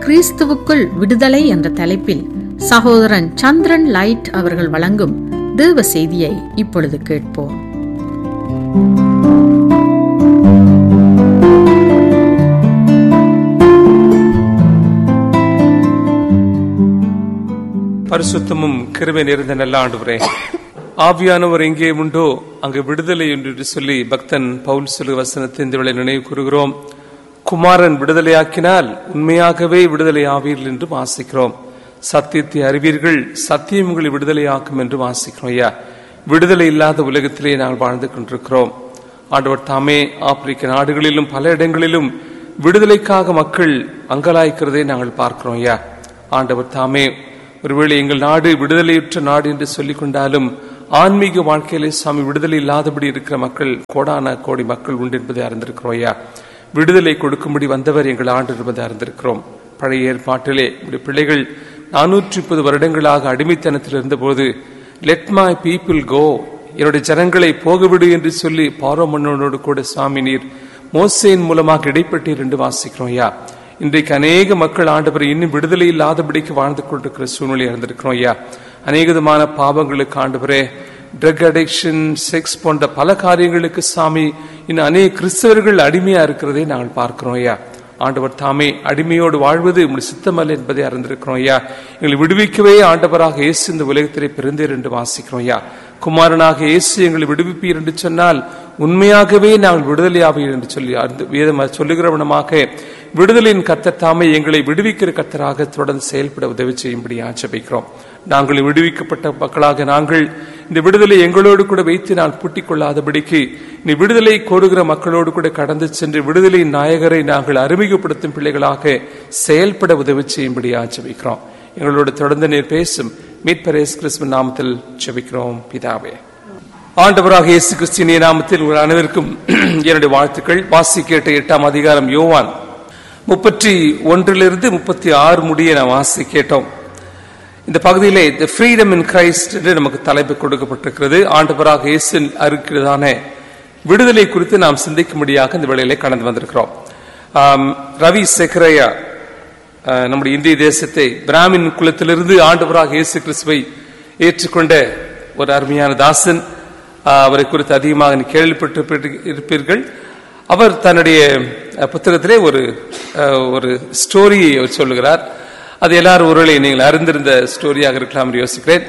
கிறிஸ்துவுக்குள் விடுதலை என்ற தலைப்பில் சகோதரன் சந்திரன் லைட் அவர்கள் வழங்கும் தேவ செய்தியை இப்பொழுது கேட்போம் பரிசுத்தமும் கிருபை நிறைந்த நல்ல ஆண்டவரே ஆவியானவர் எங்கே உண்டோ அங்கு விடுதலை என்று சொல்லி பக்தன் பவுல் சொல்லு வசனத்தை இந்த வேளை நினைவு கூறுகிறோம் குமாரன் விடுதலையாக்கினால் உண்மையாகவே விடுதலை ஆவீர்கள் என்று வாசிக்கிறோம் சத்தியத்தை அறிவீர்கள் சத்தியம் உங்களை விடுதலையாக்கும் என்று வாசிக்கிறோம் ஐயா விடுதலை இல்லாத உலகத்திலே நாங்கள் வாழ்ந்து கொண்டிருக்கிறோம் ஆண்டவர் தாமே ஆப்பிரிக்க நாடுகளிலும் பல இடங்களிலும் விடுதலைக்காக மக்கள் அங்கலாய்க்கிறதை நாங்கள் பார்க்கிறோம் ஐயா ஆண்டவர் தாமே ஒருவேளை எங்கள் நாடு விடுதலையுற்ற நாடு என்று சொல்லிக் கொண்டாலும் ஆன்மீக வாழ்க்கையிலே சாமி விடுதலை இல்லாதபடி இருக்கிற மக்கள் கோடான கோடி மக்கள் உண்டு என்பதை அறிந்திருக்கிறோம் ஐயா விடுதலை கொடுக்கும்படி வந்தவர் எங்கள் ஆண்டு என்பதை அறிந்திருக்கிறோம் பழைய ஏற்பாட்டிலே நம்முடைய பிள்ளைகள் நானூற்றி முப்பது வருடங்களாக அடிமைத்தனத்தில் இருந்தபோது லெட் மை பீப்புள் கோ என்னுடைய ஜனங்களை போகவிடு என்று சொல்லி பாரோ மன்னனோடு கூட சுவாமி நீர் மோசையின் மூலமாக இடைப்பட்டீர் என்று வாசிக்கிறோம் ஐயா இன்றைக்கு அநேக மக்கள் ஆண்டவர் இன்னும் விடுதலை இல்லாதபடிக்கு வாழ்ந்து கொண்டிருக்கிற சூழ்நிலை இருந்திருக்கிறோம் ஐயா அநேக விதமான பாவங்களுக்கு ஆண்டவரே ட்ரக் அடிக்ஷன் செக்ஸ் போன்ற பல காரியங்களுக்கு சாமி இன்னும் அநேக கிறிஸ்தவர்கள் அடிமையா இருக்கிறதை நாங்கள் பார்க்கிறோம் ஐயா ஆண்டவர் தாமே அடிமையோடு வாழ்வது உங்களுடைய சித்தமல்ல என்பதை அறிந்திருக்கிறோம் ஐயா எங்களை விடுவிக்கவே ஆண்டவராக இயேசு இந்த உலகத்திலே பிறந்தீர் என்று வாசிக்கிறோம் ஐயா குமாரனாக இயேசு எங்களை விடுவிப்பீர் என்று சொன்னால் உண்மையாகவே நாங்கள் விடுதலையாவீர் என்று சொல்லி அந்த வேதம் சொல்லுகிறவனமாக விடுதலையின் கர்த்தர் தாமே எங்களை விடுவிக்கிற கர்த்தராக தொடர்ந்து செயல்பட உதவி செய்யும்படி ஆட்சேபிக்கிறோம் நாங்கள் விடுவிக்கப்பட்ட மக்களாக நாங்கள் இந்த விடுதலை எங்களோடு கூட வைத்து நான் பூட்டிக் கொள்ளாதபடிக்கு நீ விடுதலை கோருகிற மக்களோடு கூட கடந்து சென்று விடுதலையின் நாயகரை நாங்கள் அறிமுகப்படுத்தும் பிள்ளைகளாக செயல்பட உதவி செய்யும்படி ஆட்சேபிக்கிறோம் எங்களோடு தொடர்ந்து நீர் பேசும் மீட்பரேஸ் கிறிஸ்துவ நாமத்தில் செபிக்கிறோம் பிதாவே ஆண்டவராக இயேசு கிறிஸ்தினிய நாமத்தில் உங்கள் அனைவருக்கும் என்னுடைய வாழ்த்துக்கள் வாசி கேட்ட எட்டாம் அதிகாரம் யோவான் முப்பத்தி ஒன்றிலிருந்து முப்பத்தி ஆறு முடிய நாம் வாசி கேட்டோம் இந்த பகுதியிலே த ஃப்ரீடம் இன் கிரைஸ்ட் என்று நமக்கு தலைப்பு கொடுக்கப்பட்டிருக்கிறது ஆண்டவராக இயேசு அறுக்கிறதான விடுதலை குறித்து நாம் சிந்திக்கும்படியாக இந்த வேளையிலே கடந்து வந்திருக்கிறோம் ரவி செக்ரையா நம்முடைய இந்திய தேசத்தை பிராமின் குலத்திலிருந்து ஆண்டவராக இயேசு கிறிஸ்துவை ஏற்றுக்கொண்ட ஒரு அருமையான தாசன் அவரை குறித்து அதிகமாக கேள்விப்பட்டு இருப்பீர்கள் அவர் தன்னுடைய புத்தகத்திலே ஒரு ஒரு ஸ்டோரியை அவர் சொல்லுகிறார் அது எல்லாரும் ஒருவேளை நீங்கள் அறிந்திருந்த ஸ்டோரியாக இருக்கலாம் என்று யோசிக்கிறேன்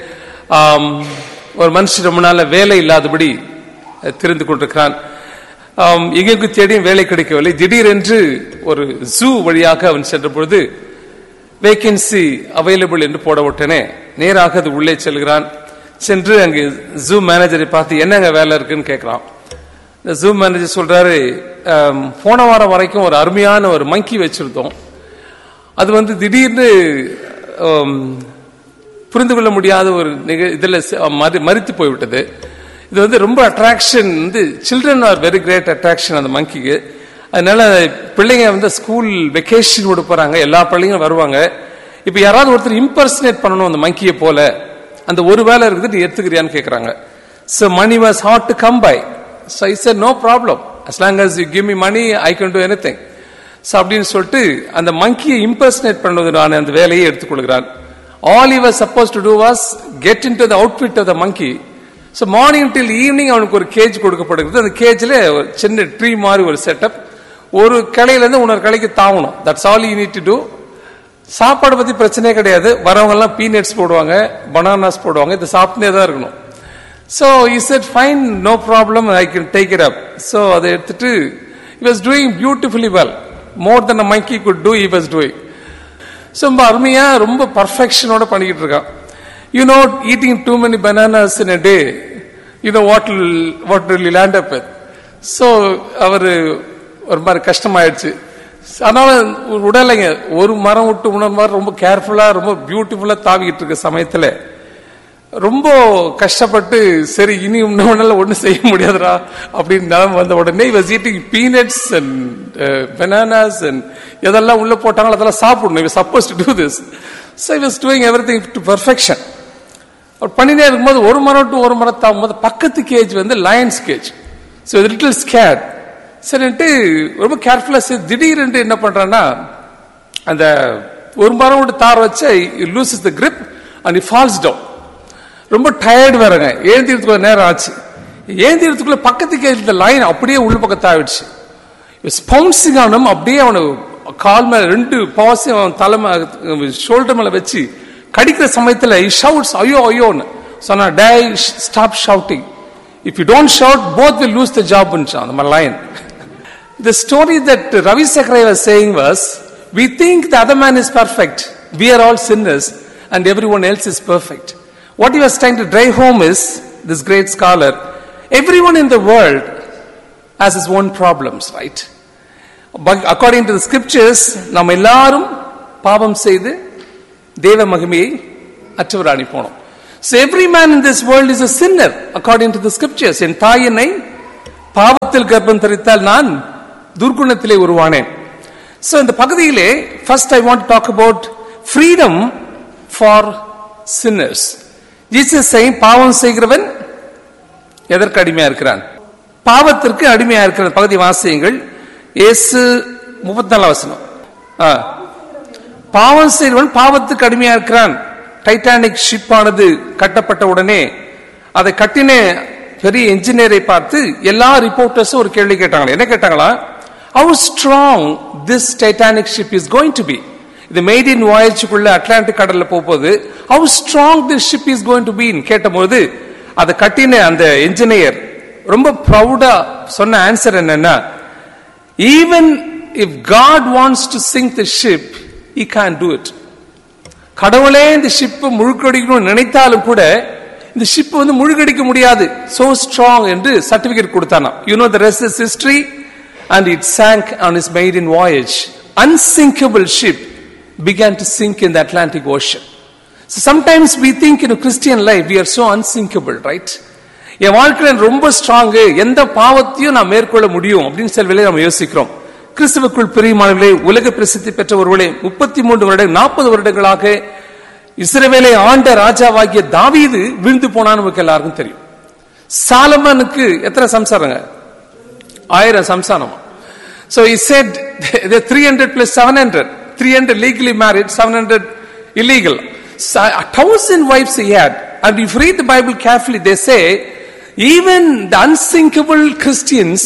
ஒரு மனுஷன் ரொம்ப நாள் வேலை இல்லாதபடி திரிந்து கொண்டிருக்கிறான் எங்கெங்கு தேடியும் வேலை கிடைக்கவில்லை திடீரென்று ஒரு ஜூ வழியாக அவன் சென்ற பொழுது வேகன்சி அவைலபிள் என்று போட விட்டனே நேராக அது உள்ளே செல்கிறான் சென்று அங்கு ஜூ மேனேஜரை பார்த்து என்னங்க வேலை இருக்குன்னு கேட்கிறான் இந்த ஜூ மேனேஜர் சொல்றாரு போன வாரம் வரைக்கும் ஒரு அருமையான ஒரு மங்கி வச்சிருந்தோம் அது வந்து திடீர்னு புரிந்து கொள்ள முடியாத ஒரு நிக இதில் மறித்து போய்விட்டது இது வந்து ரொம்ப அட்ராக்ஷன் வந்து children are very great attraction அந்த மங்கிக்கு அதனால பிள்ளைங்க வந்து ஸ்கூல் வெக்கேஷன் விட போறாங்க எல்லா பிள்ளைங்களும் வருவாங்க இப்போ யாராவது ஒருத்தர் இம்பர்சனேட் பண்ணணும் அந்த மங்கியை போல அந்த ஒரு வேலை இருக்குது நீ எடுத்துக்கிறியான்னு கேட்குறாங்க so money was hard to come by so it's no problem as long as you give me money I can do anything so அப்படின்னு சொல்லிட்டு அந்த மங்கியை இம்பர்சனேட் பண்ணுவதற்கான அந்த வேலையை எடுத்துக்கொள்கிறான் all you was suppose to do was get into the outfit of the monkey so morning till evening அவனுக்கு ஒரு கேஜ் கொடுக்கப்படுகிறது அந்த கேஜில் ஒரு சின்ன ட்ரீ மாதிரி ஒரு செட்டப் ஒரு கிளையிலேருந்து இன்னொரு கிளைக்கு தாவணும் that's all you need to do சாப்பாடு பற்றி பிரச்சனையே கிடையாது வரவங்க எல்லாம் பீனட்ஸ் போடுவாங்க பனானாஸ் போடுவாங்க இதை சாப்பிட்டே தான் இருக்கணும் so is it fine no problem I can take it up so அதை எடுத்துட்டு he was doing beautifully well more then a mikey good to he was doing so ரொம்ப அருமையாக ரொம்ப பர்ஃபெக்ஷனோட பண்ணிக்கிட்டு இருக்கான் you know eating too many bananas in a day you know what what will land up so அவர் ஒரு மாதிரி கஷ்டமாயிடுச்சு அதனால உடலைங்க ஒரு மரம் விட்டு உணர் மாதிரி ரொம்ப கேர்ஃபுல்லா ரொம்ப பியூட்டிஃபுல்லா தாவிக்கிட்டு இருக்க சமயத்துல ரொம்ப கஷ்டப்பட்டு சரி இனி இன்னொன்னால ஒன்றும் செய்ய முடியாதுடா அப்படின்னு நிலைமை வந்த உடனே was eating peanuts and bananas and எதெல்லாம் உள்ள போட்டாங்களோ அதெல்லாம் சாப்பிடணும் suppose to do this so I was doing everything to perfection அவர் பண்ணினே இருக்கும்போது ஒரு மரம் டு ஒரு மரம் தாங்கும்போது பக்கத்து கேஜ் வந்து lions cage so little scared சரின்ட்டு ரொம்ப கேர்ஃபுல்லாக சரி திடீர்னு என்ன பண்ணுறான்னா அந்த ஒரு மரம் விட்டு தார் வச்சு loses the grip and he falls down ரொம்ப டயர்டு வேறங்க ஏந்திரத்துக்குள்ள நேரம் ஆச்சு ஏந்திரத்துக்குள்ள பக்கத்துக்கு இருந்த லைன் அப்படியே உள்ள பக்கத்து ஆயிடுச்சு ஸ்பவுன்சிங் ஆனும் அப்படியே அவனை கால் மேல ரெண்டு பாவத்தையும் அவன் தலைமை ஷோல்டர் மேல வச்சு கடிக்கிற சமயத்துல ஷவுட்ஸ் ஐயோ ஐயோன்னு சொன்னா டே stop shouting if you don't shout both will lose the job அந்த மாதிரி line The story that Ravi Sakrai was saying was, we think the other man is perfect. We are all sinners and everyone else is perfect. What he was trying to drive home is, this great scholar, everyone in the world has his own problems, right? But according to the scriptures, நாம் எல்லாரும் பாவம் செய்து தேவ மகிமையை அற்றவராணி போனோம் So every man in this world is a sinner according to the scriptures. என் தாய் என்னை பாவத்தில் கர்ப்பம் தரித்தால் நான் துர்குணத்திலே உருவானேன் சோ இந்த பகுதியிலே first I want talk about freedom for sinners Jesus பாவம் செய்கிறவன் எதற்கு அடிமையா இருக்கிறான் பாவத்திற்கு அடிமையா இருக்கிற பகுதி வாசியங்கள் இயேசு முப்பத்தி நாலாம் வசனம் ஆ. பாவம் செய்கிறவன் பாவத்துக்கு அடிமையா இருக்கிறான் டைட்டானிக் ஷிப் ஆனது கட்டப்பட்ட உடனே அதை கட்டின பெரிய இன்ஜினியரை பார்த்து எல்லா ரிப்போர்ட்டர்ஸும் ஒரு கேள்வி கேட்டாங்களா என்ன கேட்டாங்களா how strong this Titanic ship is going to be இது மேட் இன் வாயேஜுக்குள்ள அட்லாண்டிக் கடல்ல போகும்போது how strong this ship is going to be கேட்டபோது அதை கட்டின அந்த இன்ஜினியர் ரொம்ப ப்ரௌடா சொன்ன ஆன்சர் என்னன்னா even if God wants to sink the ship he can't do it கடவுளே இந்த ஷிப் முழுக்கடிக்கணும்னு நினைத்தாலும் கூட இந்த ஷிப் வந்து முழுகடிக்க முடியாது சோ ஸ்ட்ராங் என்று சர்டிபிகேட் கொடுத்தானா you know the rest is history and it sank on its maiden voyage unsinkable ship began to sink in the atlantic ocean so sometimes we think in a christian life we are so unsinkable right என் வாழ்க்கையில ரொம்ப strong எந்த பாவத்தையும் நான் மேற்கொள்ள முடியும் அப்படின்னு சில வேளையில நம்ம யோசிக்கிறோம் கிறிஸ்துவுக்குள் பிரியமானவர்களே உலக பிரசித்தி பெற்ற ஒருவளே முப்பத்தி மூன்று வருடம் நாற்பது வருடங்களாக இஸ்ரவேலை ஆண்ட ராஜாவாகிய தாவீது விழுந்து போனான்னு நமக்கு எல்லாருக்கும் தெரியும் சாலமனுக்கு எத்தனை சம்சாரங்க ஆயிரம் சம்சாரம் So he said the 300 plus 700, 300 legally married, 700 illegal. So, a thousand wives he had. And if you read the Bible carefully, they say even the unsinkable Christians,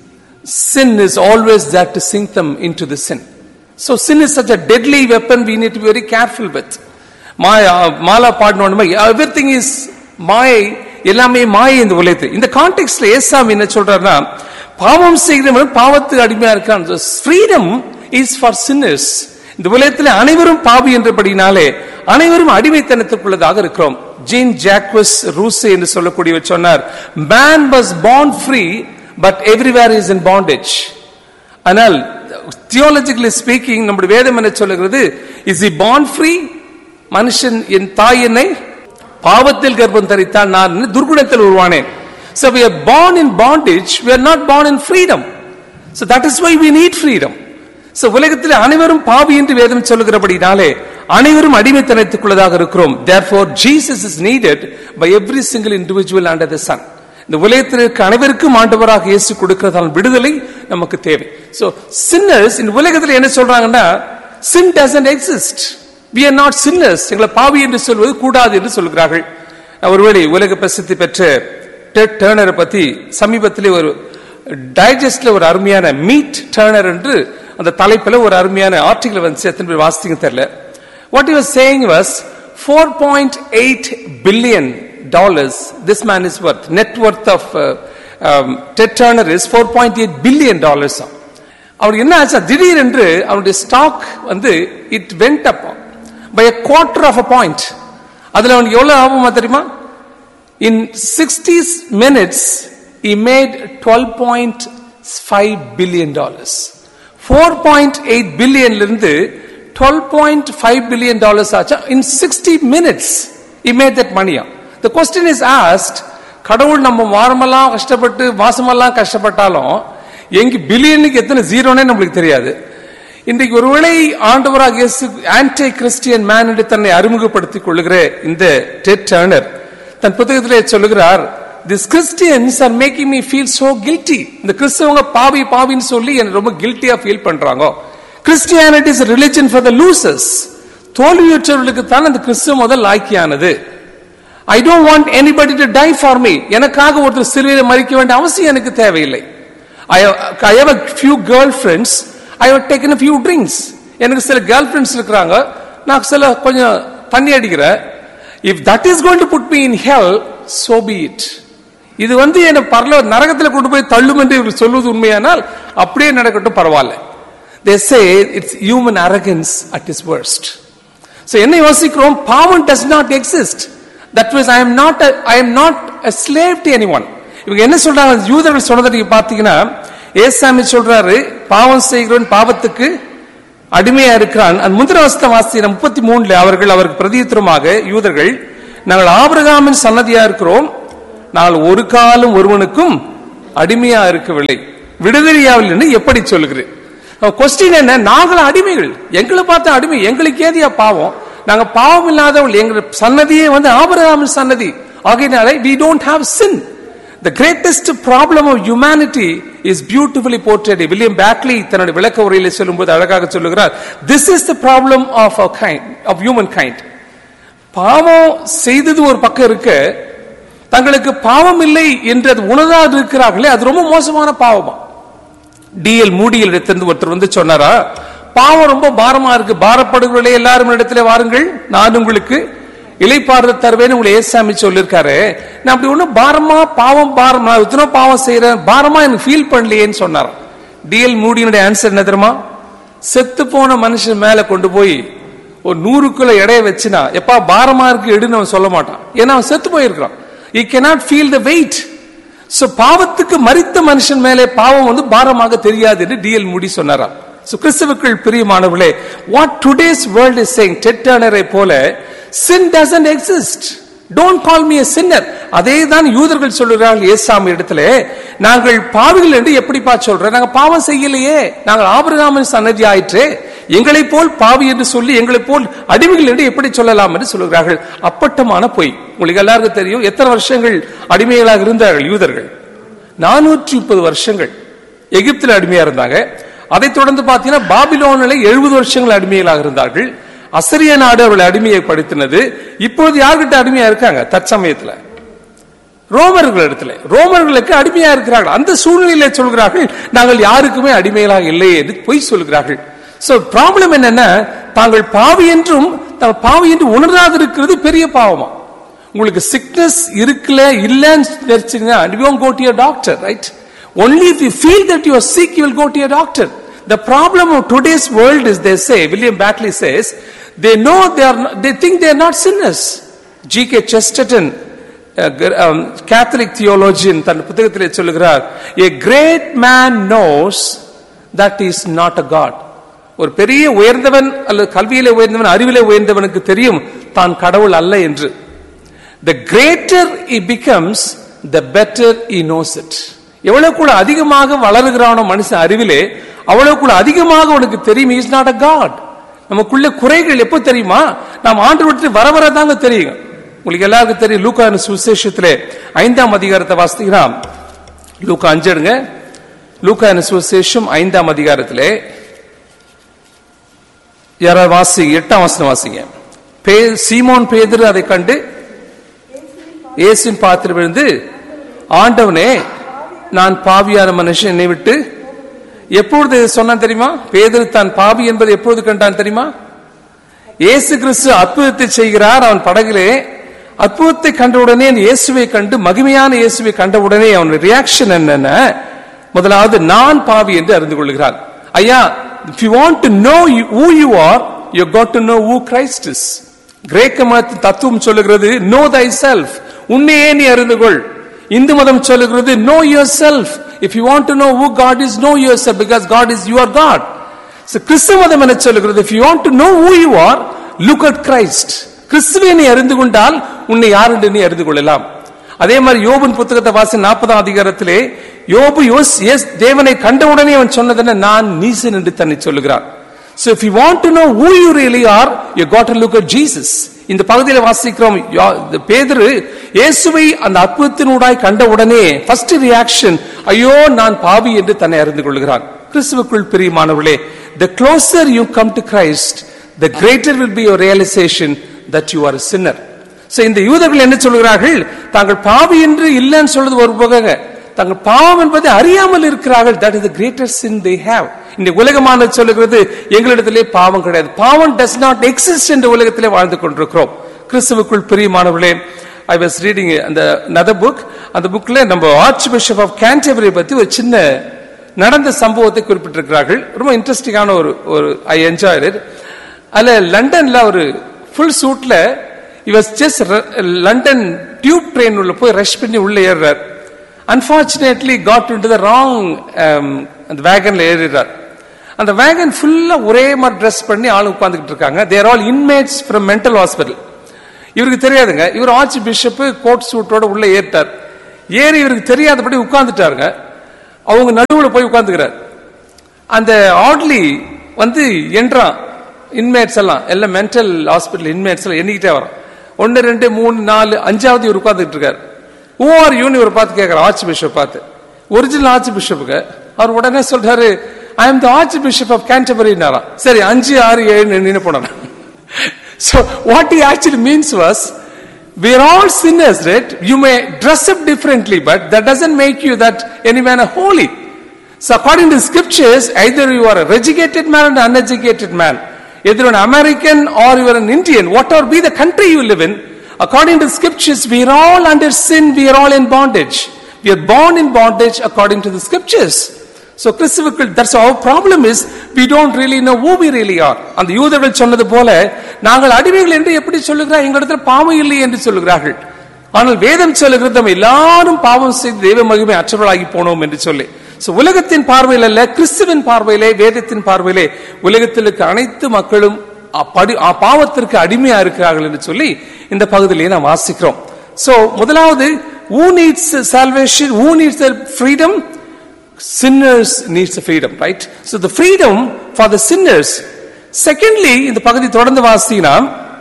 sin is always there to sink them into the sin. So sin is such a deadly weapon we need to be very careful with. மாயா மாலா பாடினோன்னு everything is மாயை எல்லாமே மாயை இந்த உலகத்து இந்த கான்டெக்ட்ல ஏசாமி என்ன சொல்றாருன்னா பாவம் செய்கிறவன் பாவத்துக்கு அடிமையா இருக்கான் ஃப்ரீடம் இஸ் ஃபார் sinners இந்த உலகத்தில் அனைவரும் பாவி என்றபடினாலே அனைவரும் அடிமைத்தனத்துக்குள்ளதாக இருக்கிறோம் ஜீன் ஜாக்வஸ் ரூசே என்று சொல்லக்கூடியவர் சொன்னார் man was born free but everywhere is in bondage ஆனால் தியோலஜிக்கலி ஸ்பீக்கிங் நம்முடைய வேதம் என்ன சொல்லுகிறது இஸ் இ born ஃப்ரீ மனுஷன் என் தாய் என்னை பாவத்தில் கர்ப்பம் தரித்தான் நான் துர்குணத்தில் உருவானேன் so we are born in bondage we are not born in freedom so that is why we need freedom so உலகத்தில் அனைவரும் பாவி என்று வேதம் சொல்லுகிறபடினாலே அனைவரும் அடிமைத்தனத்துக்குள்ளதாக இருக்கிறோம் therefore jesus is needed by every single individual under the sun இந்த உலகத்தில் இருக்க அனைவருக்கும் ஆண்டவராக இயேசு கொடுக்கிறதான விடுதலை நமக்கு தேவை so sinners இந்த உலகத்தில் என்ன சொல்றாங்கன்னா sin doesn't exist we are not sinners எங்களை பாவி என்று சொல்வது கூடாது என்று சொல்கிறார்கள் நான் ஒருவேளை உலக பிரசித்தி பெற்ற டெட் டேர்னரை பத்தி சமீபத்திலே ஒரு டைஜஸ்ட்ல ஒரு அருமையான மீட் டேர்னர் என்று அந்த தலைப்பில் ஒரு அருமையான ஆர்டிகல் வந்து எத்தனை பேர் வாசித்தீங்க தெரியல what you saying was four point eight billion dollars this man is worth net worth of Ted Turner is four point eight billion dollars அவருக்கு என்ன ஆச்சு திடீரென்று அவருடைய ஸ்டாக் வந்து it went up by a quarter of a point அதுல அவனுக்கு எவ்வளவு ஆகுமா தெரியுமா in sixty minutes he made twelve point five billion dollars four point eight பில்லியன்ல இருந்து twelve point five billion dollars ஆச்சா இன் sixty minutes he made that மணியா the question is asked கடவுள் நம்ம வாரமெல்லாம் கஷ்டப்பட்டு மாசமெல்லாம் கஷ்டப்பட்டாலும் எங்க பில்லியனுக்கு எத்தனை ஜீரோனே நம்மளுக்கு தெரியாது இன்றைக்கு ஒருவேளை ஆண்டவராக இயேசு ஆன்டி கிறிஸ்டியன் மேன் என்று தன்னை அறிமுகப்படுத்திக் கொள்ளுகிற இந்த டெட் டர்னர் தன் புத்தகத்திலே சொல்லுகிறார் this Christians are making me feel so guilty இந்த கிறிஸ்தவங்க பாவி பாவின்னு சொல்லி என்ன ரொம்ப கில்ட்டியா ஃபீல் பண்றாங்க Christianity is religion for the losers தோல்வியுற்றவர்களுக்கு தான் அந்த கிறிஸ்துவ முதல் லாய்க்கியானது I don't want anybody to die for me எனக்காக ஒருத்தர் சிலுவையில் மறிக்க வேண்டிய அவசியம் எனக்கு தேவையில்லை I I have a few girlfriends I have taken a few drinks எனக்கு சில கேர்ள் ஃப்ரெண்ட்ஸ் இருக்கிறாங்க நான் சில கொஞ்சம் தண்ணி அடிக்கிறேன் if that is going to put me in hell so be it இது வந்து என்ன பரல நரகத்தில் கொண்டு போய் தள்ளும் என்று இவர் சொல்வது உண்மையானால் அப்படியே நடக்கட்டும் பரவாயில்ல they say it's human arrogance at is worst So என்ன யோசிக்கிறோம் பாவம் does not exist that was I am not a, I am not a slave to anyone இவங்க என்ன சொல்றாங்க யூதர்கள் சொன்னதை நீங்க பார்த்தீங்கன்னா ஏசாமி சொல்றாரு பாவம் செய்கிறவன் பாவத்துக்கு அடிமையா இருக்கிறான் அந்த முந்திர வசத்த வாசின முப்பத்தி மூணுல அவர்கள் அவருக்கு பிரதியுத்தரமாக யூதர்கள் நாங்கள் ஆபிரகாமின் சன்னதியா இருக்கிறோம் நாங்கள் ஒரு காலம் ஒருவனுக்கும் அடிமையா இருக்கவில்லை விடுதலையாவில் என்று எப்படி சொல்லுகிறேன் கொஸ்டின் என்ன நாங்கள் அடிமைகள் எங்களை பார்த்த அடிமை எங்களுக்கு ஏதியா பாவம் நாங்க பாவம் இல்லாதவள் எங்க சன்னதியே வந்து ஆபரகாமின் சன்னதி ஆகையினால we don't have sin the greatest problem of humanity is beautifully portrayed William Barclay தன்னுடைய விளக்க உரையிலே சொல்லும்போது அழகாக சொல்லுகிறார் this is the problem of our kind of human kind பாவம் செய்தது ஒரு பக்கம் இருக்க தங்களுக்கு பாவம் இல்லை என்று அது உணராது இருக்கிறார்களே அது ரொம்ப மோசமான பாவமா டிஎல் மூடியில் இடத்திலிருந்து ஒருத்தர் வந்து சொன்னாரா பாவம் ரொம்ப பாரமா இருக்கு பாரப்படுகளே எல்லாரும் இடத்துல வாருங்கள் நான் உங்களுக்கு இலைப்பாறுத தருவேன்னு உங்களை ஏசாமி சொல்லிருக்காரு நான் அப்படி ஒண்ணும் பாரமா பாவம் பாரம் நான் எத்தனோ பாவம் செய்யறேன் பாரமா எனக்கு ஃபீல் பண்ணலையேன்னு சொன்னார் டிஎல் மூடியினுடைய ஆன்சர் என்ன தெரியுமா செத்து போன மனுஷன் மேல கொண்டு போய் ஒரு நூறு கிலோ எடைய வச்சுனா எப்பா பாரமா இருக்கு எடுன்னு அவன் சொல்ல மாட்டான் ஏன்னா அவன் செத்து போயிருக்கிறான் he cannot feel the weight so பாவத்துக்கு மறித்த மனுஷன் மேலே பாவம் வந்து பாரமாக தெரியாது என்று டிஎல் முடி சொன்னாராம் சோ கிறிஸ்துவுக்குள் பிரியமானவர்களே what today's world is saying டெட்டானரை போல sin doesn't exist don't call me a sinner அதே தான் யூதர்கள் சொல்லுகிறார்கள் ஏசாமி இடத்துல நாங்கள் பாவிகள் என்று எப்படிப்பா சொல்றேன் நாங்க பாவம் செய்யலையே நாங்கள் ஆபிரகாமின் சன்னதி ஆயிற்றே எங்களை போல் பாவி என்று சொல்லி எங்களை போல் அடிமைகள் என்று எப்படி சொல்லலாம் என்று சொல்லுகிறார்கள் அப்பட்டமான பொய் உங்களுக்கு எல்லாருக்கும் தெரியும் எத்தனை வருஷங்கள் அடிமைகளாக இருந்தார்கள் யூதர்கள் நானூற்றி முப்பது வருஷங்கள் எகிப்தில் அடிமையா இருந்தாங்க அதைத் தொடர்ந்து பார்த்தீங்கன்னா பாபிலோனில் எழுபது வருஷங்கள் அடிமைகளாக இருந்தார்கள் அசரிய நாடு அவளை அடிமையை படுத்தினது இப்பொழுது யார்கிட்ட அடிமையா இருக்காங்க தற்சமயத்துல ரோமர்கள் இடத்துல ரோமர்களுக்கு அடிமையா இருக்கிறார்கள் அந்த சூழ்நிலையில சொல்கிறார்கள் நாங்கள் யாருக்குமே அடிமைகளாக இல்லை என்று பொய் சொல்கிறார்கள் சோ ப்ராப்ளம் என்னன்னா தாங்கள் பாவி என்றும் தாங்கள் பாவி என்று உணராது இருக்கிறது பெரிய பாவமா உங்களுக்கு சிக்னஸ் இருக்குல்ல இல்லன்னு தெரிச்சுங்கன்னா you won't go to your doctor right only if you feel that you are sick you will go to your doctor the problem of today's world is they say william batley says they know they are not, they think they are not sinners gk chesterton Catholic theologian தன் புத்தகத்திலே சொல்லுகிறார் a great man knows that he is not a god ஒரு பெரிய உயர்ந்தவன் அல்லது கல்வியிலே உயர்ந்தவன் அறிவிலே உயர்ந்தவனுக்கு தெரியும் தான் கடவுள் அல்ல என்று the greater he becomes the better he knows it எவ்வளவு கூட அதிகமாக வளருகிறானோ மனுஷன் அறிவிலே அவ்வளவு கூட அதிகமாக உனக்கு தெரியும் இஸ் நாட் அ காட் நமக்குள்ள குறைகள் எப்போ தெரியுமா நாம் ஆண்டு விட்டு வர வர தாங்க தெரியும் உங்களுக்கு எல்லாருக்கும் தெரியும் லூக்கா சுவிசேஷத்திலே ஐந்தாம் அதிகாரத்தை வாசித்தீங்கன்னா லூக்கா அஞ்சிடுங்க லூக்கா சுவிசேஷம் ஐந்தாம் அதிகாரத்திலே யாராவது வாசி எட்டாம் வசனம் வாசிங்க பே சீமோன் பேதுரு அதை கண்டு இயேசுவின் பாத்திரம் விழுந்து ஆண்டவனே நான் பாவியான மனுஷன் என்னை விட்டு எப்பொழுது சொன்னான் தெரியுமா பேதுரு தான் பாவி என்பது எப்பொழுது கண்டான் தெரியுமா இயேசு கிறிஸ்து அற்புதத்தை செய்கிறார் அவன் படகிலே அற்புதத்தை கண்டவுடனே இயேசுவை கண்டு மகிமையான இயேசுவை கண்டவுடனே அவன் ரியாக்ஷன் என்னன்னா முதலாவது நான் பாவி என்று அறிந்து கொள்கிறான் ஐயா if you want to know you, who you are you got to know who Christ is கிரேக்க மதத்தின் தத்துவம் சொல்லுகிறது know thyself உன்னையே நீ அறிந்து கொள் இந்து மதம் சொல்லுகிறது know yourself if you want to know who God is know yourself because God is your God so கிறிஸ்தவ மதம் என்ன சொல்லுகிறது if you want to know who you are look at Christ கிறிஸ்துவை நீ அறிந்து கொண்டால் உன்னை யார் என்று நீ அறிந்து கொள்ளலாம் அதே மாதிரி யோபின் புத்தகத்தை வாசி நாற்பதாம் அதிகாரத்திலே யோபு யோஸ் எஸ் தேவனை கண்டவுடனே அவன் சொன்னதென்ன நான் நீசன் என்று தன்னை சொல்லுகிறான் So if you want to know who you really are, you got to look at Jesus. இந்த பகுதியில் வாசிக்கிறோம் யா- இந்த பேதுரு இயேசுவை அந்த அற்புதத்தினூடாய் கண்ட உடனே ஃபர்ஸ்ட் ரியாக்ஷன் ஐயோ நான் பாவி என்று தன்னை அறிந்து கொள்கிறான் கிறிஸ்துவுக்குள் பிரியமானவர்களே the closer you come to Christ the greater will be your realization that you are a sinner. So இந்த யூதர்கள் என்ன சொல்கிறார்கள் தாங்கள் பாவி என்று இல்லைன்னு சொல்றது ஒரு பகங்க தாங்கள் பாவம் என்பதை அறியாமல் இருக்கிறார்கள் that is greater sin they have இந்த உலகமான சொல்லுகிறது எங்களிடத்திலே பாவம் கிடையாது பாவம் டஸ் நாட் எக்ஸிஸ்ட் என்ற உலகத்திலே வாழ்ந்து கொண்டிருக்கிறோம் கிறிஸ்துவுக்குள் பிரியமானவர்களே ஐ வாஸ் ரீடிங் அந்த நதர் புக் அந்த புக்ல நம்ம ஆர்ச் பிஷப் ஆஃப் கேன்டபரி பத்தி ஒரு சின்ன நடந்த சம்பவத்தை குறிப்பிட்டிருக்கிறார்கள் ரொம்ப இன்ட்ரெஸ்டிங்கான ஒரு ஒரு ஐ என்ஜாய் இட் அதுல லண்டன்ல ஒரு ஃபுல் சூட்ல he was just London tube train உள்ள போய் ரஷ் பண்ணி உள்ள ஏறுறார் unfortunately got into the wrong அந்த வேகன்ல ஏறிடுறார் அந்த வேகன் ஃபுல்லா ஒரே மாதிரி ட்ரெஸ் பண்ணி ஆள் உட்கார்ந்துகிட்டு இருக்காங்க there all inmates from mental hospital இவருக்கு தெரியாதுங்க இவர் ஆர்ச் பிஷப் கோட் சூட்டோட உள்ள ஏறிட்டார் ஏறி இவருக்கு தெரியாதபடி உட்கார்ந்துட்டாருங்க அவங்க நடுவுல போய் உட்கார்ந்துக்கிறார் அந்த ஆட்லி வந்து என்றான் இன்மேட்ஸ் எல்லாம் எல்லாம் மென்டல் ஹாஸ்பிட்டல் இன்மேட்ஸ் எல்லாம் எண்ணிக்கிட்டே வரோம் ஒன்னு ரெண்டு மூணு நாலு அஞ்சாவது இவர் உட்கார்ந்துட்டு இருக்காரு ஓ ஆர் யூனி இவர் பார்த்து கேட்கிறார் ஆர்ச் பிஷப் பார்த்து ஒரிஜினல் ஆர்ச் பிஷப்புக்கு அவர் உடனே சொல்றாரு I am the archbishop of கேன்டபரினாராம் சரி அஞ்சு ஆறு ஏழு நின்று போனாங்க So what he actually means was, we are all sinners, right? You may dress up differently, but that doesn't make you that any man a holy. So according to scriptures, either you are a educated man or an uneducated man, either an American or you are an Indian, whatever be the country you live in, according to scriptures, we are all under sin, we are all in bondage. We are born in bondage according to the scriptures. So கிறிஸ்துவுக்குள் that's our problem is we don't really know who we really are. அந்த யூதர்கள் சொன்னது போல நாங்கள் அடிமைகள் என்று எப்படி சொல்லுகிறார் எங்களிடத்தில் பாவம் இல்லை என்று சொல்லுகிறார்கள் ஆனால் வேதம் சொல்லுகிறது நம்ம எல்லாரும் பாவம் செய்து தெய்வ மகிமை அற்றவர்களாகி போனோம் என்று சொல்லி So உலகத்தின் பார்வையில் அல்ல கிறிஸ்துவின் பார்வையிலே வேதத்தின் பார்வையிலே உலகத்தில் இருக்க அனைத்து மக்களும் அப்படி பாவத்திற்கு அடிமையா இருக்கிறார்கள் என்று சொல்லி இந்த பகுதியிலே நாம் வாசிக்கிறோம் So முதலாவது who needs salvation who needs the freedom sinners needs the freedom right so the freedom for the sinners secondly இந்த பகுதி தொடர்ந்து வாசினா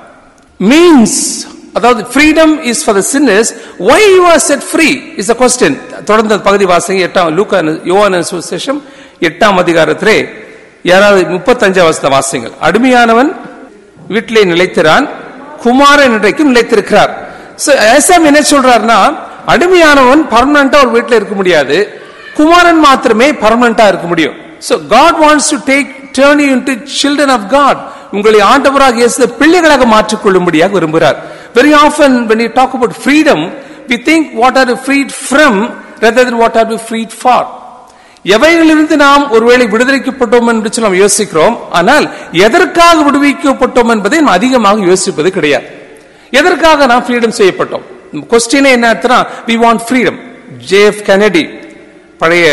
means அதாவது freedom is for the sinners why you are set free is the question தொடர்ந்து அந்த பகுதி வாசிங்க எட்டாம் லூக்கா யோவான சுவிசேஷம் எட்டாம் அதிகாரத்திலே யாராவது முப்பத்தஞ்சாம் வசத வாசிங்கள் அடிமையானவன் வீட்டிலே நிலைத்திறான் குமாரன் இன்றைக்கும் நிலைத்திருக்கிறார் So, ஏசாமி என்ன சொல்றாருன்னா அடிமையானவன் பர்மனண்டா ஒரு வீட்டில் இருக்க முடியாது குமாரன் மாத்திரமே பர்மனண்டா இருக்க முடியும் so god wants to take turn you into children of god உங்களை ஆண்டவராக இயேசு பிள்ளைகளாக மாற்றிக் கொள்ளும்படியாக விரும்புகிறார் very often when you talk about freedom we think what are we freed from rather than what are we freed for எவைகளிலிருந்து நாம் ஒருவேளை விடுதலைக்கப்பட்டோம் என்று சொல்லி நாம் யோசிக்கிறோம் ஆனால் எதற்காக விடுவிக்கப்பட்டோம் என்பதை நாம் அதிகமாக யோசிப்பது கிடையாது எதற்காக நாம் ஃப்ரீடம் செய்யப்பட்டோம் கொஸ்டினே என்ன அர்த்தம்னா we want freedom JF Kennedy பழைய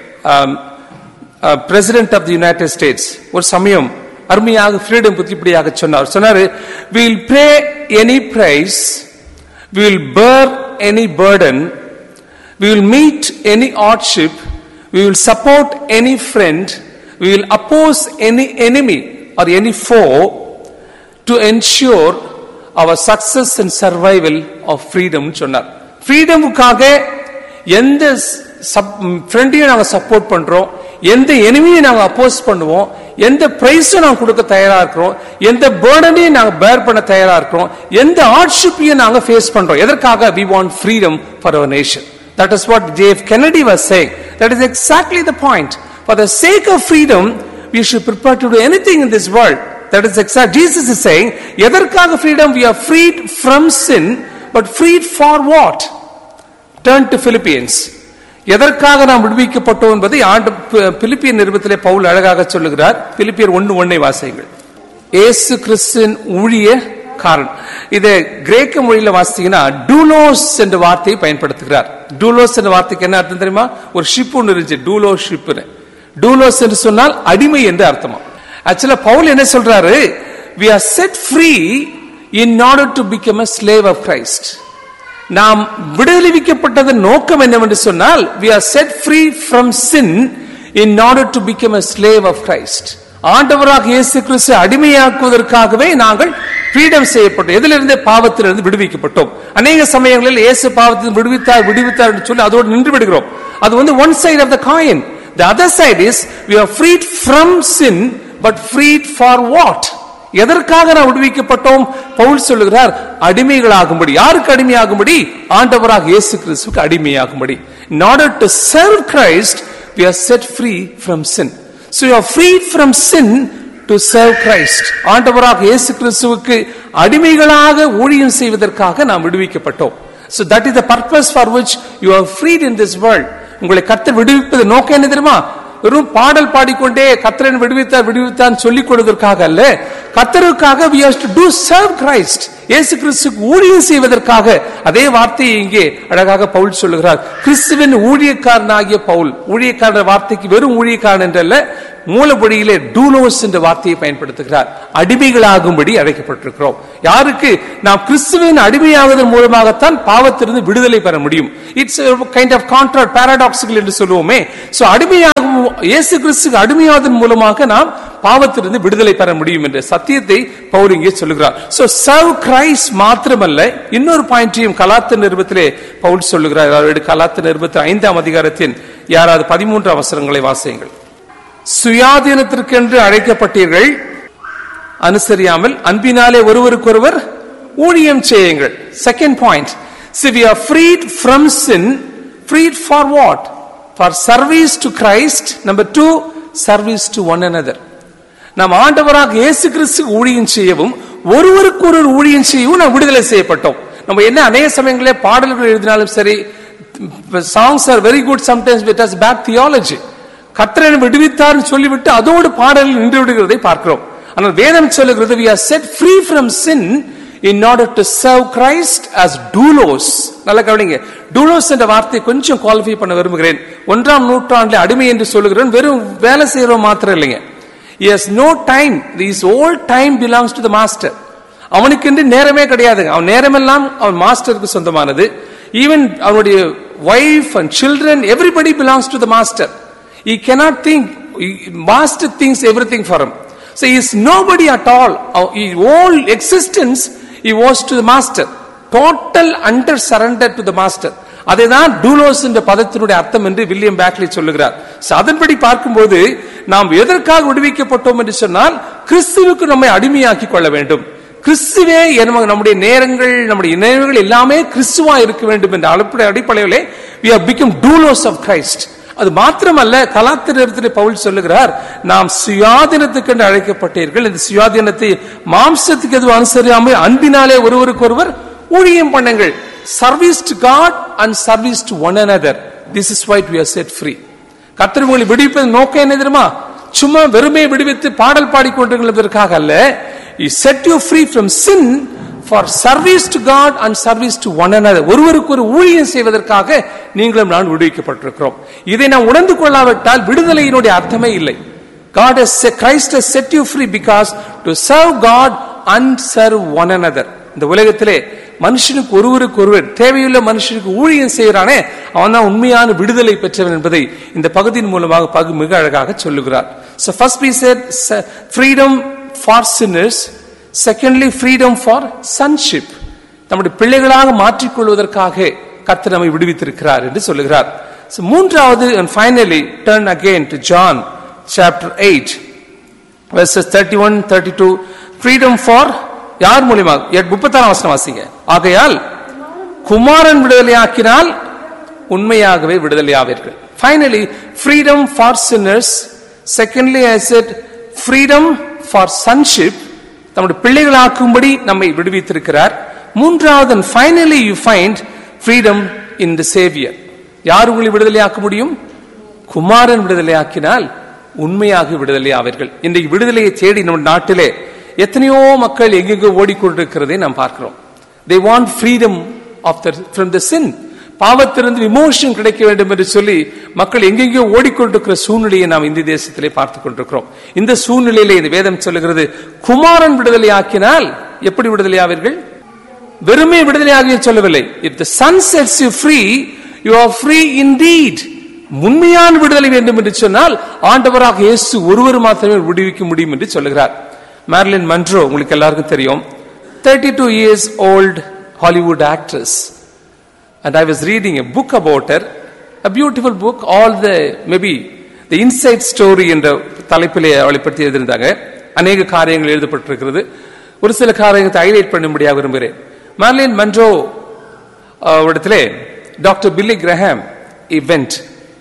president of the United States ஒரு சமயம் அருமையாக ஃப்ரீடம் பற்றி இப்படியாக சொன்னார் சொன்னாரு will pay any price will bear any burden we will meet any hardship we will support any friend we will oppose any enemy or any foe to ensure our success and survival of freedom சொன்னார் ஃப்ரீடமுக்காக எந்த ஃப்ரெண்டையும் நாங்கள் support பண்றோம் எந்த எனிமையும் நாங்கள் அப்போஸ் பண்ணுவோம் எந்த பிரைஸும் நாங்கள் கொடுக்க தயாரா இருக்கிறோம் எந்த பேர்டனையும் நாங்கள் பேர் பண்ண தயாரா இருக்கிறோம் எந்த ஹார்ட்ஷிப்பையும் நாங்கள் ஃபேஸ் பண்றோம் எதற்காக we want freedom for our nation that is what J F Kennedy was saying that is exactly the point for the sake of freedom we should prepare to do anything in this world that is exact Jesus is saying எதற்காக freedom we are freed from sin but freed for what turn to Philippians எதற்காக நாம் விடுவிக்கப்பட்டோம் என்பதை ஆண்டு Philippian நிருபத்திலே Pavul அழகாக சொல்லுகிறார் பிலிப்பியர் ஒன்று ஒன்னை வாசியுங்கள் ஏசு கிறிஸ்தின் ஊழிய காரணம் இதை கிரேக்க மொழியில வாசித்தீங்கன்னா டூலோஸ் என்ற வார்த்தையை பயன்படுத்துகிறார் டூலோஸ் என்ற வார்த்தைக்கு என்ன அர்த்தம் தெரியுமா ஒரு ஷிப் ஒன்று இருந்துச்சு டூலோ ஷிப்னு டூலோஸ் என்று சொன்னால் அடிமை என்று அர்த்தமா ஆக்சுவலா பவுல் என்ன சொல்றாரு we are set free in order to become a slave of Christ நாம் விடுதலைவிக்கப்பட்டதன் நோக்கம் என்னவென்று சொன்னால் we are set free from sin in order to become a slave of Christ ஆண்டவராக இயேசு கிறிஸ்து அடிமையாக்குவதற்காகவே நாங்கள் ஃப்ரீடம் செய்யப்பட்டோம் எதிலிருந்து பாவத்திலிருந்து விடுவிக்கப்பட்டோம் அநேக சமயங்களில் இயேசு பாவத்தில் விடுவித்தார் விடுவித்தார் என்று சொல்லி அதோடு நின்று விடுகிறோம் அது வந்து one side of the coin the other side is we are freed from sin but freed for what எதற்காக நாம் விடுவிக்கப்பட்டோம் பவுல் சொல்லுகிறார் அடிமைகளாகும்படி யாருக்கு அடிமையாகும்படி ஆண்டவராக இயேசு கிறிஸ்துவுக்கு அடிமையாகும்படி in order to serve christ we are set free from sin so you are freed from sin to serve christ ஆண்டவராக இயேசு கிறிஸ்துவுக்கு அடிமைகளாக ஊழியம் செய்வதற்காக நாம் விடுவிக்கப்பட்டோம் so that is the purpose for which you are freed in this world உங்களை கர்த்தர் விடுவிப்பது நோக்கம் என்ன தெரியுமா வெறும் பாடல் பாடிக்கொண்டே கத்தரன் விடுவித்தார் விடுவித்தான் சொல்லிக் கொடுவதற்காக அல்ல கத்தருக்காக we have to do serve Christ இயேசு கிறிஸ்துக்கு ஊழியம் செய்வதற்காக அதே வார்த்தையை இங்கே அழகாக பவுல் சொல்லுகிறார் கிறிஸ்துவின் ஊழியக்காரனாகிய பவுல் ஊழியக்காரர் வார்த்தைக்கு வெறும் ஊழியக்காரன் என்றல்ல மூலப்பொடியிலே டூலோஸ் என்ற வார்த்தையை பயன்படுத்துகிறார் அடிமைகளாகும்படி அழைக்கப்பட்டிருக்கிறோம் யாருக்கு நாம் கிறிஸ்துவின் அடிமையாவதன் மூலமாகத்தான் பாவத்திலிருந்து விடுதலை பெற முடியும் it's kind of contract paradoxical என்று சொல்லுவோமே சோ அடிமையாகும் இயேசு கிறிஸ்துக்கு அடிமையாவதன் மூலமாக நாம் பாவத்திலிருந்து விடுதலை பெற முடியும் என்ற சத்தியத்தை பவுல் இங்கே சொல்லுகிறார் சோ சர்வ் கிரைஸ்ட் மாத்திரமல்ல இன்னொரு பாயிண்டையும் கலாத்த நிருபத்திலே பவுல் சொல்லுகிறார் அதாவது கலாத்த நிருபத்தி ஐந்தாம் அதிகாரத்தின் யாராவது பதிமூன்று அவசரங்களை வாசியுங்கள் சுயாதீனத்திற்கென்று அழைக்கப்பட்டீர்கள் அனுசரியாமல் அன்பினாலே ஒருவருக்கொருவர் ஊழியம் செய்யுங்கள் second point see we are freed from sin freed for what for service to Christ number two service to one another நாம் ஆண்டவராக இயேசு கிறிஸ்து ஊழியம் செய்யவும் ஒருவருக்கு ஒரு ஊழியம் செய்யவும் நாம் விடுதலை செய்யப்பட்டோம் நம்ம என்ன அநேக சமயங்களே பாடல்கள் எழுதினாலும் சரி songs are very good sometimes with us bad theology கத்திரன் விடுவித்தார்னு சொல்லிவிட்டு அதோடு பாடலில் நின்று விடுகிறதை பார்க்கிறோம் ஆனால் வேதம் சொல்லுகிறது we are set free from sin in order to serve Christ as doulos நல்ல கவனிங்க doulos என்ற வார்த்தை கொஞ்சம் குவாலிஃபை பண்ண விரும்புகிறேன் ஒன்றாம் நூற்றாண்டில் அடிமை என்று சொல்லுகிறேன் வெறும் வேலை செய்யறோம் மாத்திரம் இல்லைங்க he has no time this whole time belongs to the master அவனுக்கு என்று நேரமே கிடையாது அவன் நேரமெல்லாம் அவன் மாஸ்டருக்கு சொந்தமானது ஈவன் அவனுடைய wife and children everybody belongs to the master he cannot think he- master thinks everything for him so he is nobody at all Uh, his whole existence he was to the master total under surrender to the master அதைதான் டூலோஸ் என்ற பதத்தினுடைய அர்த்தம் என்று William Berkeley சொல்லுகிறார் So, அதன்படி பார்க்கும்போது நாம் எதற்காக விடுவிக்கப்பட்டோம் என்று சொன்னால் கிறிஸ்துவுக்கு நம்மை அடிமையாக்கி கொள்ள வேண்டும் கிறிஸ்துவே நம்ம- நம்முடைய நேரங்கள் நம்முடைய நினைவுகள் எல்லாமே கிறிஸ்துவா இருக்க வேண்டும் என்ற அடிப்படை அடிப்படையிலே we have become doulos of Christ அது மாத்திரமல்ல கலாத்திரத்தில் பவுல் சொல்லுகிறார் நாம் சுயாதீனத்துக்கு அழைக்கப்பட்டீர்கள் இந்த சுயாதீனத்தை மாம்சத்துக்கு எதுவும் அனுசரியாமல் அன்பினாலே ஒருவருக்கு ஒருவர் ஊழியம் பண்ணுங்கள் service to God and service to one another this is why we are set free கர்த்தர் உங்களை விடுவிப்பது நோக்கம் என்ன தெரியுமா சும்மா வெறுமே விடுவித்து பாடல் பாடிக்கொண்டிருப்பதற்காக அல்ல he set you free from sin for service to God and service to one another ஒருவருக்கு ஒரு ஊழியம் செய்வதற்காக நீங்களும் நான் விடுவிக்கப்பட்டிருக்கிறோம் இதை நாம் உணர்ந்து கொள்ளாவிட்டால் விடுதலையினுடைய அர்த்தமே இல்லை God has set, Christ has set you free because to serve God and serve one another இந்த உலகத்திலே மனுஷனுக்கு ஒருவருக்கு ஒருவர் தேவையுள்ள மனுஷனுக்கு ஊழியம் செய்கிறானே அவன் தான் உண்மையான விடுதலை பெற்றவன் என்பதை இந்த பகுதியின் மூலமாக பகு மிக அழகாக சொல்லுகிறார் so first we said se- freedom for sinners secondly freedom for sonship நம்முடைய பிள்ளைகளாக மாற்றிக்கொள்வதற்காக கர்த்தர் நம்மை விடுவித்திருக்கிறார் என்று சொல்லுகிறார் So, மூன்றாவது and finally turn again to John chapter 8 verses 31 32 freedom for யார் மூலியமாக முப்பத்தாறாம் வசனம் வாசிங்க ஆகையால் குமாரன் விடுதலையாக்கினால் உண்மையாகவே விடுதலையாவீர்கள் finally freedom for sinners secondly I set freedom for sonship நம்முடைய பிள்ளைகளாக்கும்படி நம்மை விடுவித்திருக்கிறார் மூன்றாவது and finally you find freedom in the savior யார் உங்களை விடுதலையாக்க முடியும் குமாரன் விடுதலையாக்கினால் உண்மையாக விடுதலை ஆவீர்கள் இன்றைக்கு விடுதலையை தேடி நம்ம நாட்டிலே எத்தனையோ மக்கள் எங்கெங்கோ ஓடிக்கொண்டிருக்கிறதை நாம் பார்க்கிறோம் they want freedom of the from the sin பாவத்திலிருந்து விமோசனம் கிடைக்க வேண்டும் என்று சொல்லி மக்கள் எங்கெங்கோ ஓடிக்கொண்டிருக்கிற சூழ்நிலையை நாம் இந்திய தேசத்திலே பார்த்து கொண்டிருக்கிறோம் இந்த சூழ்நிலையிலே இந்த வேதம் சொல்லுகிறது குமாரன் விடுதலை ஆக்கினால் எப்படி விடுதலை ஆவீர்கள் வெறுமே விடுதலையாக சொல்லவில்லை if the son sets you free you are free indeed உண்மையான விடுதலை வேண்டும் என்று சொன்னால் ஆண்டவராக இயேசு ஒருவர் மாத்திரமே விடுவிக்க முடியும் என்று சொல்லுகிறார் மேர்லின் மன்ட்ரோ உங்களுக்கு எல்லாருக்கும் தெரியும் thirty two years old Hollywood actress and I was reading a book about her, a beautiful book, all the maybe the inside story என்ற தலைப்பிலே அவளை பற்றி எழுதியிருந்தாங்க அநேக காரியங்கள் எழுதப்பட்டிருக்கிறது ஒரு சில காரியத்தை ஹைலைட் பண்ணும்படியாக விரும்புகிறேன் மார்லின் மன்றோ இடத்திலே doctor Billy Graham even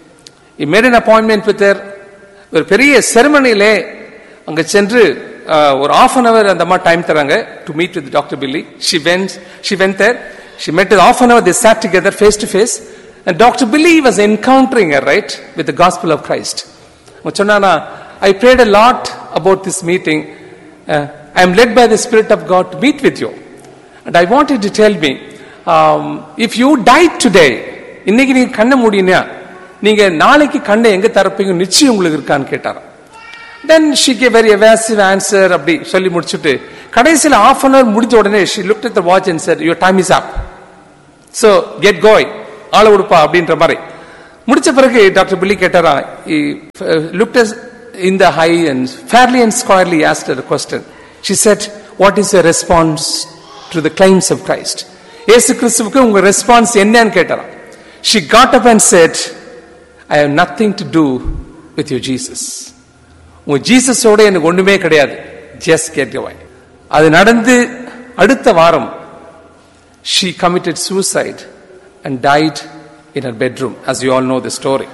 he made an appointment with ஒரு பெரிய செரமனிலே அங்க சென்று uh, ஒரு ஆஃப் அன் அவர் அந்த மாதிரி டைம் தராங்க to meet with doctor Billy she went she went there she met of an hour the chat together face to face and doctor Billy was encountering right with the gospel of Christ சொன்னா I prayed a lot about this meeting I am led by the spirit of God to meet with you and I want to tell me if you die today இன்னைக்கு நீங்க கண்ணை மூடினா நீங்க நாளைக்கு கண்ணை எங்க திறப்பீங்க நிச்சயம் உங்களுக்கு இருக்கான்னு கேட்டாராம் then she gave very evasive answer அப்படி சொல்லி முடிச்சுட்டு கடைசியில் ஆஃப் அன் அவர் முடிஞ்ச உடனே she look at the watch and sir your time is up so get கோய் ஆளை கொடுப்பா அப்படின்ற மாதிரி முடிச்ச பிறகு டாக்டர் பில்லி கேட்டாரா look in the eye and fairly and squarely asked her question she said what is your response to the claims of Christ Yesu கிறிஸ்துவுக்கு உங்க ரெஸ்பான்ஸ் என்னன்னு கேட்டாராம் she got up and said I have nothing to do with you Jesus உங்க ஜீசஸோட எனக்கு ஒண்ணுமே கிடையாது just gate யோய் அது நடந்து அடுத்த வாரம் she committed suicide and died in her bedroom as you all know the story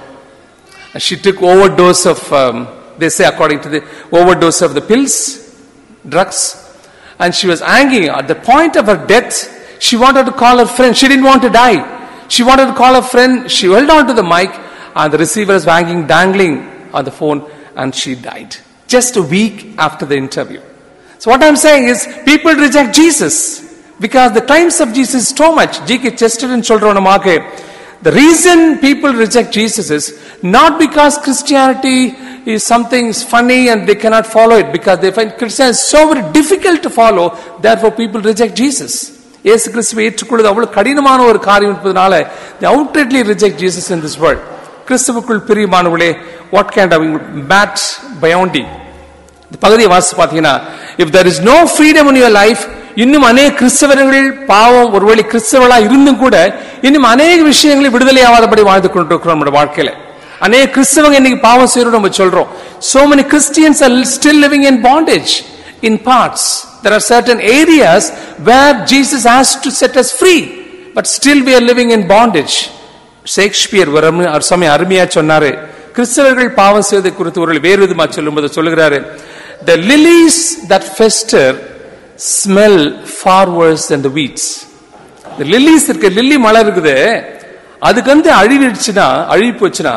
she took over dose of they say according to the overdose of the pills, drugs, and she was hanging. At the point of her death, she wanted to call her friend. She didn't want to die. She wanted to call her friend. She held on to the mic, and the receiver was hanging, dangling on the phone, and she died. Just a week after the interview. So what I'm saying is, people reject Jesus because the claims of Jesus is so much. G.K. Chesterton சொல்றோனமாக the reason people reject Jesus is not because Christianity is something funny and they cannot follow it because they find Christianity is so very difficult to follow, therefore people reject Jesus. இயேசு கிறிஸ்துவை ஏற்றுக்கொள்வது அவ்வளவு கடினமான ஒரு காரியம் என்பதனால they outrightly reject Jesus in this world. கிறிஸ்துவுக்குள் பிரியமானவர்களே what kind of bad beyond இந்த பகுதியை வாசித்து பார்த்தீங்கன்னா if there is no freedom in your life இன்னும் அநேக கிறிஸ்தவர்கள் பாவம் ஒருவேளை கிறிஸ்தவர்களா இருந்தும் கூட இன்னும் அநேக விஷயங்களை விடுதலை ஆகாதபடி வாழ்ந்து கொண்டிருக்கிறோம் நம்முடைய வாழ்க்கையில அநேக கிறிஸ்தவங்க இன்னைக்கு பாவம் செய்யறோம் நம்ம சொல்றோம் so many christians are still living in bondage in parts there are certain areas where jesus has to set us free but still we are living in bondage Shakespeare ஒரு அருமை- ஒரு சமயம் அருமையா சொன்னாரு கிறிஸ்தவர்கள் பாவம் செய்வதை குறித்து ஒரு வேறு விதமா சொல்லும்போது சொல்லுகிறாரு the lilies that fester smell far worse than the weeds இந்த லில்லிஸ் இருக்க லில்லி மலர் இருக்குது அதுக்கு வந்து அழிவிடுச்சுன்னா அழிவு போச்சுன்னா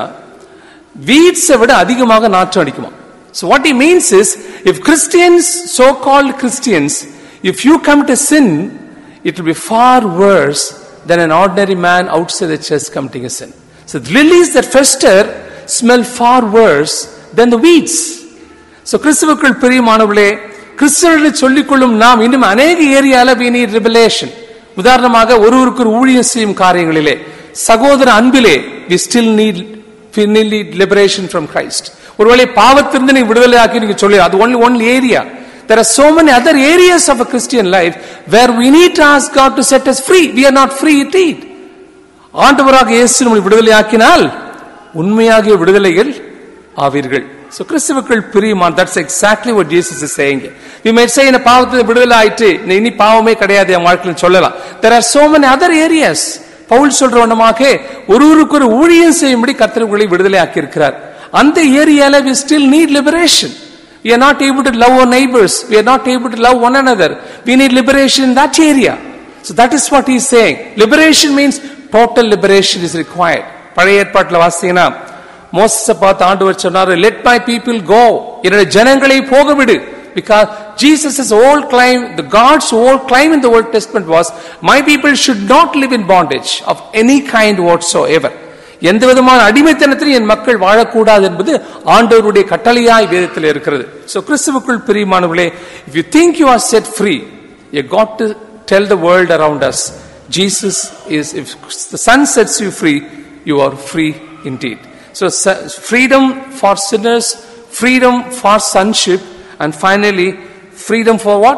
வீட்ஸை விட அதிகமாக நாற்றம் அடிக்குமா So what he means is, if Christians, so-called Christians, if you come to sin, it will be far worse than an ordinary man outside the church committing a sin. So the lilies that fester smell far worse than the weeds. So கிறிஸ்துவுக்குள் பிரியமானவர்களே கிறிஸ்தவர்களை சொல்லிக்கொள்ளும் நாம் இன்னும் அநேக ஏரியால we need revelation உதாரணமாக ஒருவருக்கு ஒரு ஊழியம் செய்யும் காரியங்களிலே சகோதர அன்பிலே we still need we need liberation from Christ ஒருவேளை பாவத்திலிருந்து நீங்க விடுதலை ஆக்கி நீங்க சொல்லி அது only one area there are so many other areas of a Christian life where we need to ask God to set us free we are not free indeed ஆண்டவராக இயேசு நம்மை விடுதலையாக்கினால் உண்மையாகிய விடுதலைகள் ஆவீர்கள் So கிறிஸ்துவுக்குள் பிரியமான் that's exactly what Jesus is saying. We might say இந்த பாவத்தில் விடுதலை ஆயிட்டு நீ இனி பாவமே கிடையாது என் வாழ்க்கையில் சொல்லலாம் there are so many other areas Pavul சொல்ற வண்ணமாக ஒருவருக்கு ஒரு ஊழியம் செய்யும்படி கர்த்தர் உங்களை விடுதலை ஆக்கி இருக்கிறார் அந்த ஏரியால we still need liberation we are not able to love our neighbors we are not able to love one another we need liberation in that area so that is what he is saying liberation means total liberation is required பழைய ஏற்பாட்டில் வாசிங்கன்னா மோசஸை பார்த்து ஆண்டவர் சொன்னாரு let my people go என்னுடைய ஜனங்களை போக விடு because Jesus' whole claim, the God's whole claim in the Old Testament was, my people should not live in bondage of any kind whatsoever. எந்த விதமான அடிமைத்தனத்திலும் என் மக்கள் வாழக்கூடாது என்பது ஆண்டவருடைய கட்டளையாய் வேதத்தில் இருக்கிறது so கிறிஸ்துவுக்குள் பிரியமானவர்களே if you think you are set free you got to tell the world around us Jesus is if the sun sets you free you are free indeed so sa- freedom for sinners freedom for sonship and finally freedom for what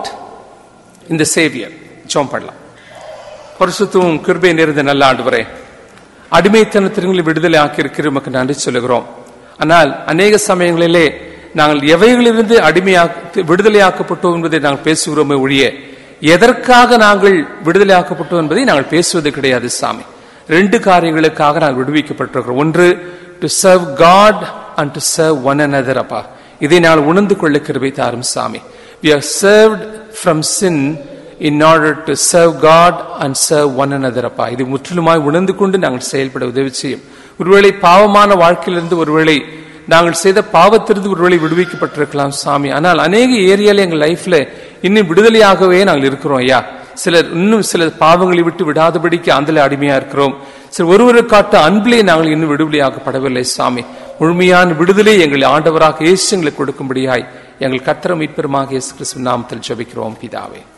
in the savior ஜெபம் பண்ணலாம் பரிசுத்தமும் கிருபை நிறைந்த நல்ல ஆண்டவரே அடிமைத்தனத்திற்கு விடுதலை ஆக்கியிருக்கிற உமக்கு நன்றி சொல்லுகிறோம் ஆனால் அநேக சமயங்களிலே நாங்கள் எவைகளிலிருந்து அடிமையாக்க விடுதலையாக்கப்பட்டோம் என்பதை நாங்கள் பேசுகிறோமே ஒழிய எதற்காக நாங்கள் விடுதலையாக்கப்பட்டோம் என்பதை நாங்கள் பேசுவது கிடையாது சாமி ரெண்டு காரியங்களுக்காக நாங்கள் விடுவிக்கப்பட்டிருக்கிறோம் ஒன்று to serve God and to serve one another அப்பா இதை நாங்கள் உணர்ந்து கொள்ள கிருபை தாரும் சாமி we are served from sin in order to serve God and serve one another அப்பா இது முற்றிலுமாய் உணர்ந்து கொண்டு நாங்கள் செயல்பட உதவி செய்யும் ஒருவேளை பாவமான வாழ்க்கையிலிருந்து ஒருவேளை நாங்கள் செய்த பாவத்திலிருந்து ஒருவேளை விடுவிக்கப்பட்டிருக்கலாம் சாமி ஆனால் அநேக ஏரியால எங்கள் லைஃப்ல இன்னும் விடுதலையாகவே நாங்கள் இருக்கிறோம் ஐயா சிலர் இன்னும் சில பாவங்களை விட்டு விடாதபடிக்கு ஆந்தல அடிமையா இருக்கிறோம் சில ஒருவரை காட்ட அன்பிலே நாங்கள் இன்னும் விடுதலையாக்கப்படவில்லை சாமி முழுமையான விடுதலை எங்கள் ஆண்டவராக இயேசு எங்களுக்கு கொடுக்கும்படியாய் எங்கள் கத்திர மீட்பெருமாக இயேசு கிறிஸ்து நாமத்தில் ஜெபிக்கிறோம் பிதாவே